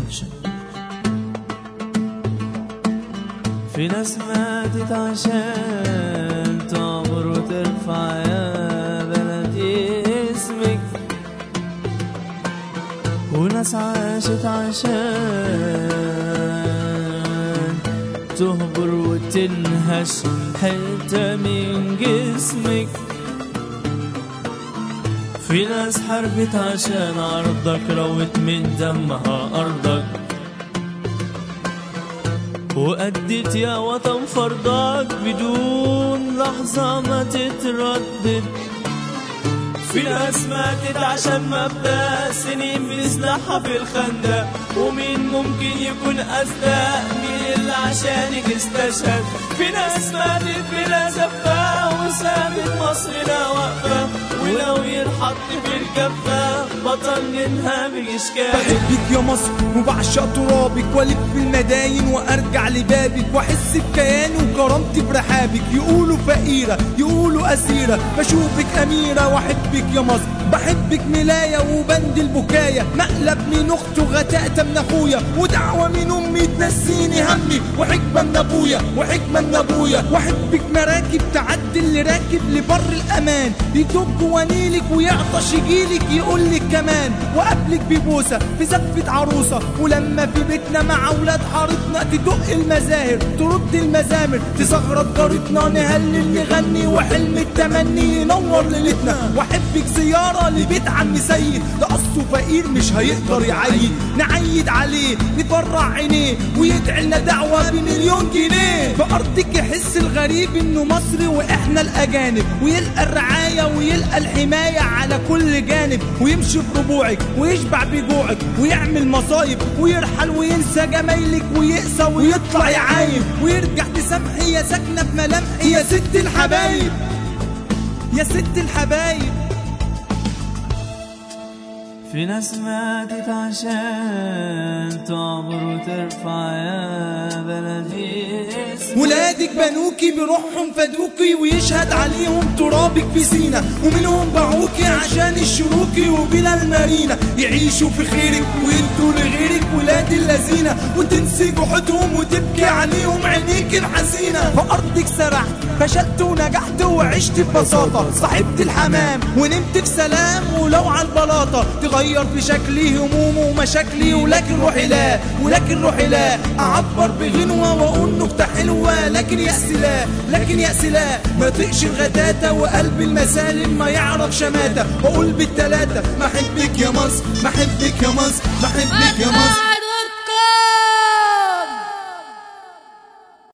عشان في ناس ماتت عشان تعبر وترفع يا بلدي اسمك وناس عاشت عشان تهبر وتنهش حتة من جسمك في ناس حربت عشان عرضك روت من دمها أرضك وأدت يا وطن فرضك بدون لحظة ما تتردد في ناس ماتت عشان مبدأ سنين بسلاحها في الخندق ومين ممكن يكون أصدق مين اللي عشانك استشهد في ناس ماتت بلا زفة وسابت مصرنا واقفة ولو ينحط في الكفة بطل منها بيشكال بحبك يا مصر وبعشق ترابك والف في المداين وارجع لبابك واحس بكياني وكرامتي برحابك يقولوا فقيره يقولوا اسيره بشوفك اميره واحبك يا مصر بحبك ملاية وبند البكاية مقلب من اخته غتاته من اخويا ودعوة من امي تنسيني همي وحكمة من ابويا وحكمة من ابويا واحبك مراكب تعدي اللي راكب لبر الامان يدق ونيلك ويعطش يجيلك يقولك كمان وقبلك ببوسة في زفة عروسة ولما في بيتنا مع اولاد حارتنا تدق المزاهر ترد المزامر تزغرط جارتنا نهلل نغني وحلم التمني ينور ليلتنا واحبك زيارة لبيت عم سيد ده اصله فقير مش هيقدر يعيد نعيد عليه نفرع عينيه ويدعي لنا دعوة بمليون جنيه في ارضك يحس الغريب انه مصري واحنا الاجانب ويلقى الرعاية ويلقى الحماية على كل جانب ويمشي في ربوعك ويشبع بجوعك ويعمل مصايب ويرحل وينسى جمايلك ويقسى ويطلع يعايب ويرجع تسامحي يا ساكنة في ملامحي يا ست الحبايب يا ست الحبايب في ناس ماتت عشان تعبر وترفع يا بلدي اسمك ولادك بنوكي بروحهم فدوكي ويشهد عليهم ترابك في سينا ومنهم باعوكي عشان الشروكي وبلا المارينا يعيشوا في خيرك ويدوا لغيرك ولاد اللذينة وتنسي جحودهم وتبكي عليهم عينيك الحزينة في أرضك سرحت فشلت ونجحت وعشت ببساطة صاحبت الحمام ونمت في سلام ولو على البلاطة تغير في شكلي همومه ومشاكلي ولكن روحي لا ولكن روحي لا أعبر بغنوة وأقول نكتة حلوة لكن يأس لا لكن يأس لا ما طقش الغتاتة وقلب المسالم ما يعرف شماتة وأقول بالتلاتة ما أحبك يا مصر ما أحبك يا مصر ما أحبك يا مصر